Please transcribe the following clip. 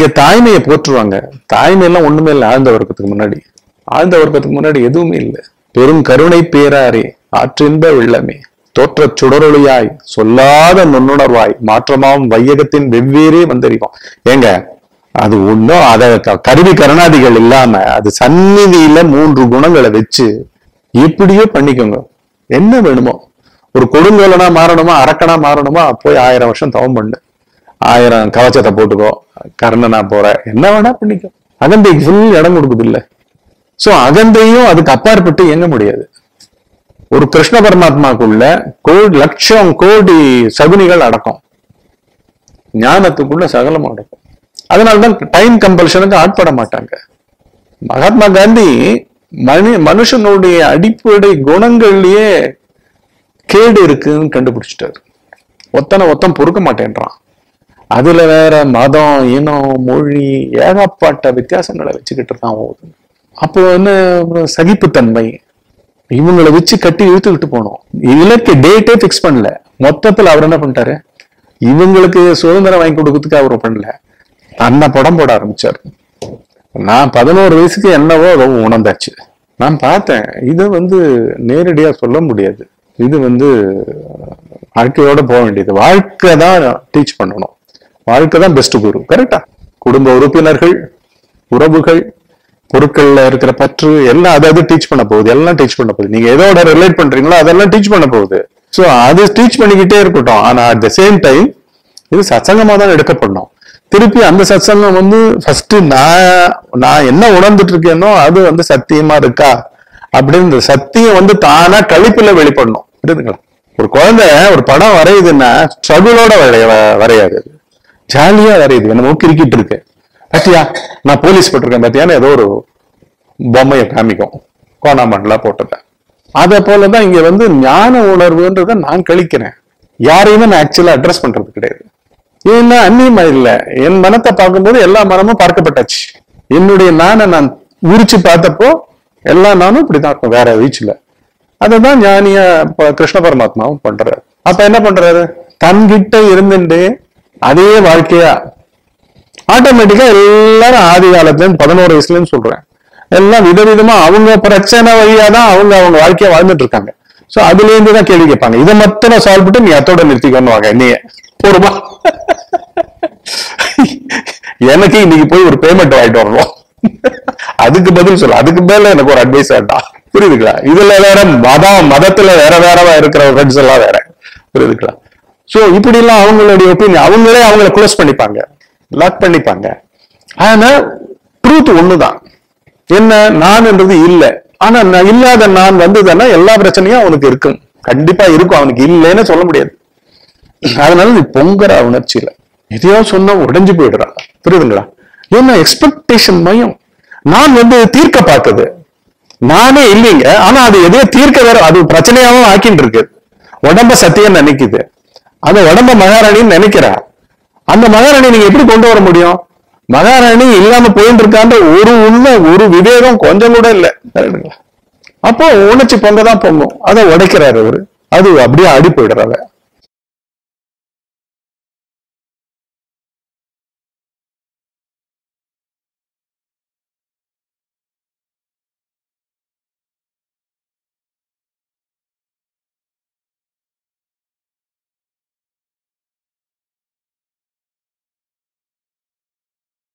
இங்க தாய்மையை போற்றுவாங்க தாய்மை எல்லாம் ஒண்ணுமே இல்லை ஆழ்ந்த வர்க்கத்துக்கு முன்னாடி ஆழ்ந்த வர்க்கத்துக்கு முன்னாடி எதுவுமே இல்லை பெரும் கருணை பேராரே ஆற்றின்ப வெள்ளமே தோற்றச் சுடரொளியாய் சொல்லாத நுண்ணுணர்வாய் மாற்றமாம் வையகத்தின் வெவ்வேறே வந்தறிவோம் ஏங்க அது ஒண்ணும் அத க- கருவி கருணாதிகள் இல்லாம அது சந்நிதியில மூன்று குணங்களை வச்சு எப்படியோ பண்ணிக்கோங்க என்ன வேணுமோ ஒரு கொடுங்கோலனா மாறணுமா அரக்கனா மாறணுமா போய் ஆயிரம் வருஷம் தவம் பண்ணு ஆயிரம் கவச்சத்தை போட்டுக்கோ கர்ணனா போற என்ன வேணா பண்ணிக்கோ அகந்தைக்கு ஃபுல் இடம் கொடுக்குது இல்ல சோ அகந்தையும் அதுக்கு அப்பாற்பட்டு இயங்க முடியாது ஒரு கிருஷ்ண பரமாத்மாக்குள்ள கோடி லட்சம் கோடி சகுனிகள் அடக்கம் ஞானத்துக்குள்ள சகலம் அடக்கம் அதனாலதான் டைம் கம்பல்ஷனுக்கு ஆட்பட மாட்டாங்க மகாத்மா காந்தி மனு மனுஷனுடைய அடிப்படை குணங்கள்லயே கேடு இருக்குன்னு கண்டுபிடிச்சிட்டாரு ஒத்தனை ஒத்தன் பொறுக்க மாட்டேன்றான் அதுல வேற மதம் இனம் மொழி ஏகப்பட்ட வித்தியாசங்களை வச்சுக்கிட்டு இருக்கான் ஒவ்வொருத்தன். அப்போ என்ன அப்புறம் சகிப்புத்தன்மை இவங்களை வச்சு கட்டி இழுத்துக்கிட்டு போனோம் இலக்கு டேட்டே ஃபிக்ஸ் பண்ணல மொத்தத்துல அவர் என்ன பண்ணிட்டாரு இவங்களுக்கு சுதந்திரம் வாங்கி கொடுக்கறதுக்கு அவர் பண்ணல தன்னை படம் போட ஆரம்பிச்சாரு நான் பதினோரு வயசுக்கு என்னவோ அதை உணர்ந்தாச்சு நான் பார்த்தேன் இதை வந்து நேரடியா சொல்ல முடியாது இது வந்து வாழ்க்கையோட போக வேண்டியது வாழ்க்கை தான் டீச் பண்ணணும் வாழ்க்கை தான் பெஸ்ட் குரு கரெக்டா குடும்ப உறுப்பினர்கள் உறவுகள் பொருட்கள்ல இருக்கிற பற்று எல்லாம் அதாவது டீச் பண்ண போகுது எல்லாம் டீச் பண்ண போகுது நீங்க எதோட ரிலேட் பண்றீங்களோ அதெல்லாம் டீச் பண்ண போகுது சோ அது டீச் பண்ணிக்கிட்டே இருக்கட்டும் ஆனா அட் த சேம் டைம் இது சத்சங்கமா தான் எடுக்கப்படணும் திருப்பி அந்த சத்சங்கம் வந்து ஃபர்ஸ்ட் நான் நான் என்ன உணர்ந்துட்டு இருக்கேனோ அது வந்து சத்தியமா இருக்கா அப்படின்னு இந்த சத்தியம் வந்து தானா கழிப்புல வெளிப்படணும் புரியுதுங்களா ஒரு குழந்தை ஒரு படம் வரையுதுன்னா ஸ்ட்ரகுளோட வரைய வரையாது ஜாலியா வரையுது என்னமோ கிரிக்கிட்டு இருக்கு பாத்தியா நான் போலீஸ் போட்டிருக்கேன் பாத்தியான்னு ஏதோ ஒரு பொம்மையை காமிக்கும் கோணாமண்டலா போட்டத அதே போலதான் இங்க வந்து ஞான உணர்வுன்றத நான் கழிக்கிறேன் யாரையுமே நான் ஆக்சுவலா அட்ரஸ் பண்றது கிடையாது ஏன்னா அந்நியமா இல்ல என் மனத்தை பார்க்கும்போது எல்லா மனமும் பார்க்கப்பட்டாச்சு என்னுடைய நானை நான் உரிச்சு பார்த்தப்போ எல்லா நானும் இப்படிதான் இருக்கும் வேற வீச்சுல அதுதான் ஞானியா ப- கிருஷ்ண பரமாத்மாவும் பண்றாரு அப்ப என்ன பண்றாரு தன்கிட்ட இருந்துட்டு அதே வாழ்க்கையா ஆட்டோமேட்டிக்கா எல்லாரும் ஆதி காலத்துல இருந்து பதினோரு வயசுல இருந்து சொல்றேன் எல்லாம் விதவிதமா அவங்க பிரச்சனை வழியா தான் அவங்க அவங்க வாழ்க்கைய வாழ்ந்துட்டு இருக்காங்க சோ அதுல இருந்து தான் கேள்வி கேட்பாங்க இதை மட்டும் நான் சால்வ் பண்ணிட்டு நீ அத்தோட நிறுத்திக்கணும் வாங்க என்னைய போருமா எனக்கு இன்னைக்கு போய் ஒரு பேமெண்ட் வாங்கிட்டு வரணும் அதுக்கு பதில் சொல்ல அதுக்கு மேல எனக்கு ஒரு அட்வைஸ் வேண்டாம் புரியுதுங்களா இதுல வேற மதம் மதத்துல வேற வேறவா இருக்கிற ஃப்ரெண்ட்ஸ் எல்லாம் வேற புரியுதுங்களா சோ இப்படி எல்லாம் அவங்களுடைய ஒப்பீனியன் அவங்களே அவங்கள க்ளோஸ் பண்ணிப்பாங்க லாக் பண்ணிப்பாங்க ஆனா ட்ரூத் ஒண்ணுதான் என்ன நான்ன்றது இல்ல ஆனா நான் இல்லாத நான் வந்ததுன்னா எல்லா பிரச்சனையும் அவனுக்கு இருக்கும் கண்டிப்பா இருக்கும் அவனுக்கு இல்லைன்னு சொல்ல முடியாது அதனால நீ பொங்குற உணர்ச்சியில எதையோ சொன்னா உடைஞ்சு போயிடுறா புரியுதுங்களா ஏன்னா எக்ஸ்பெக்டேஷன் மையம் நான் வந்து தீர்க்க பார்த்தது நானே இல்லைங்க ஆனா அது எதையோ தீர்க்க வேற அது பிரச்சனையாவும் ஆக்கிட்டு இருக்கு உடம்ப சத்தியம் நினைக்குது அந்த உடம்ப மகாராணின்னு நினைக்கிறா அந்த மகாராணி நீங்க எப்படி கொண்டு வர முடியும் மகாராணி இல்லாம போயிட்டு இருக்கான்ற ஒரு உண்மை ஒரு விவேகம் கொஞ்சம் கூட இல்ல கரெக்டுங்களா அப்போ உணர்ச்சி பொங்க தான் பொங்கும் அதை உடைக்கிறாரு அவரு அது அப்படியே அடி போயிடுறாங்க